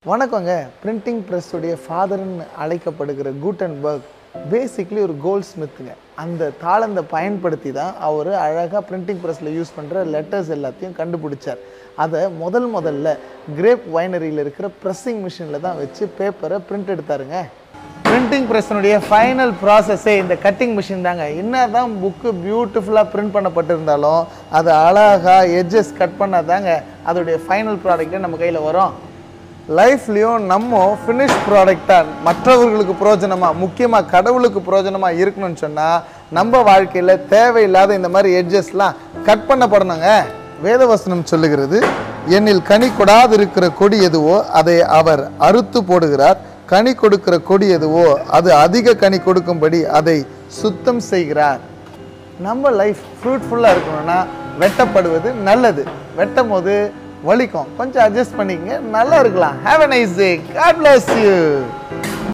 வணக்கங்க பிரிண்டிங் ப்ரெஸ்ஸுடைய ஃபாதர்னு அழைக்கப்படுகிற கூட்டன்பர்க் பேசிக்லி ஒரு கோல்ட் ஸ்மித்துங்க அந்த தாளந்தை பயன்படுத்தி தான் அவர் அழகாக பிரிண்டிங் ப்ரெஸ்ஸில் யூஸ் பண்ணுற லெட்டர்ஸ் எல்லாத்தையும் கண்டுபிடிச்சார் அதை முதல் முதல்ல கிரேப் வைனரியில் இருக்கிற ப்ரெஸ்ஸிங் மிஷினில் தான் வச்சு பேப்பரை பிரிண்ட் எடுத்தாருங்க பிரிண்டிங் ப்ரெஸ்ஸினுடைய ஃபைனல் ப்ராசஸே இந்த கட்டிங் மிஷின் தாங்க என்ன தான் புக்கு பியூட்டிஃபுல்லாக பிரிண்ட் பண்ணப்பட்டிருந்தாலும் அது அழகாக எட்ஜஸ் கட் பண்ணால் தாங்க அதோடைய ஃபைனல் ப்ராடக்ட்டே நம்ம கையில் வரும் லைஃப்லேயும் நம்ம ஃபினிஷ் ப்ராடக்டாக மற்றவர்களுக்கு பிரயோஜனமாக முக்கியமாக கடவுளுக்கு பிரயோஜனமாக இருக்கணும்னு சொன்னால் நம்ம வாழ்க்கையில் தேவையில்லாத இந்த மாதிரி எட்ஜஸ்லாம் கட் பண்ணப்படணுங்க வேதவசனம் சொல்லுகிறது என்னில் கனி கொடாது இருக்கிற கொடி எதுவோ அதை அவர் அறுத்து போடுகிறார் கனி கொடுக்கிற கொடி எதுவோ அது அதிக கனி கொடுக்கும்படி அதை சுத்தம் செய்கிறார் நம்ம லைஃப் ஃப்ரூட்ஃபுல்லாக இருக்கணும்னா வெட்டப்படுவது நல்லது வெட்டும் போது வலிக்கும் கொஞ்சம் அட்ஜஸ்ட் பண்ணிக்கங்க நல்லா இருக்கலாம் have a nice day God bless you